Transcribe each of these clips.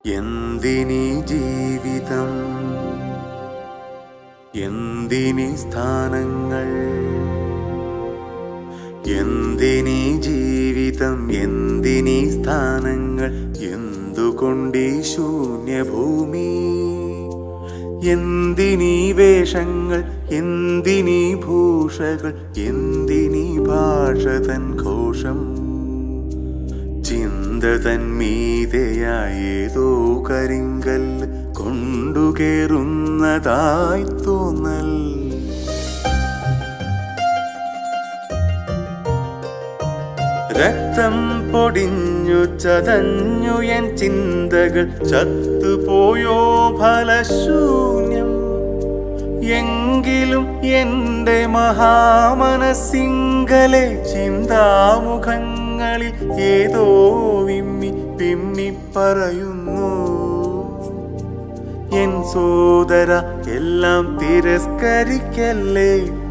എന്തിനീ ജീവിതം എന്തിനീ സ്ഥാനങ്ങൾ എന്തിനീ ജീവിതം എന്തിനീ സ്ഥാനങ്ങൾ എന്തുകൊണ്ടീ ശൂന്യഭൂമി എന്തിനീ വേഷങ്ങൾ എന്തിനീ ഭൂഷകൾ എന്തിനീ ഭാഷ തൻ ഘോഷം ചിന്ത തന്മീതയായേതോ കരിങ്കൽ കൊണ്ടുകേറുന്നതായി തോന്നൽ രക്തം പൊടിഞ്ഞു ചതഞ്ഞു എൻ ചിന്തകൾ ചത്തുപോയോ ഫലശൂന്യം എങ്കിലും എന്റെ മഹാമനസിംഗലെ ചിന്താമുഖങ്ങളിൽ ഏതോ വിമ്മി വിമ്മി പറയുന്നു എൻ സോദര എല്ലാം തിരസ്കരിക്കല്ലേ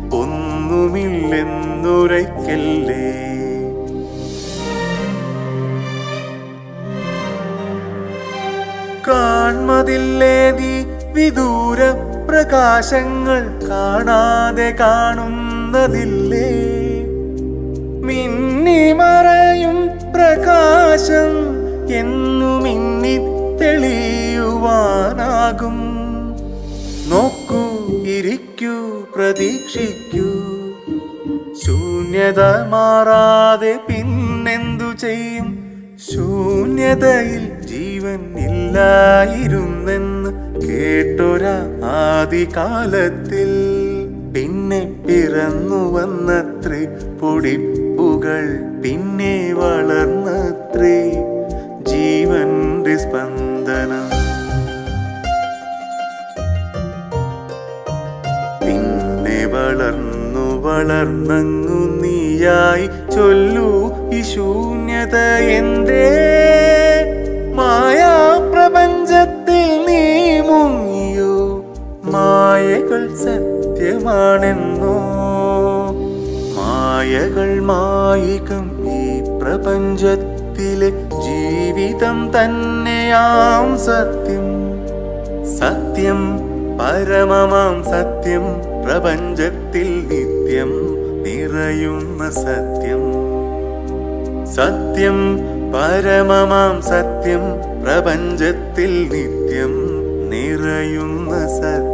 ഒന്നുമില്ലെന്നുരയ്ക്കല്ലേ കാൺമതില്ലേ നീ വിദൂര പ്രകാശങ്ങൾ കാണാതെ കാണുന്നതില്ലേ മിന്നിമറയും പ്രകാശം എന്നു മിന്നി തെളിയുവാനാകും നോക്കൂ ഇരിക്കൂ പ്രതീക്ഷിക്കൂ ശൂന്യത മാറാതെ പിന്നെന്തു ചെയ്യും ശൂന്യതയിൽ ജീവൻ ഇല്ലായിരുന്നെന്ന് കേട്ടൊരാ ആദികാലത്തിൽ പിന്നെ പിറന്നു വന്നത്രേ പൊടിപ്പുകൾ പിന്നെ വളർന്നത്രേ ജീവന്റെ സ്പന്ദനം പിന്നെ വളർന്നു വളർന്നങ്ങു നീയായി ചൊല്ലൂ ഈ ശൂന്യത എന്തേ മായാ പ്രപഞ്ചത്തിൽ നീ മുങ്ങിയോ മായകൾ സത്യമാണെന്നോ മായകൾ മായികം ഈ പ്രപഞ്ചത്തിലെ ജീവിതം തന്നെയാം സത്യം സത്യം പരമമാം സത്യം പ്രപഞ്ചത്തിൽ നിത്യം നിറയുന്ന സത്യം സത്യം പരമമാം സത്യം പ്രപഞ്ചത്തിൽ നിത്യം നിറയുന്ന സത്യം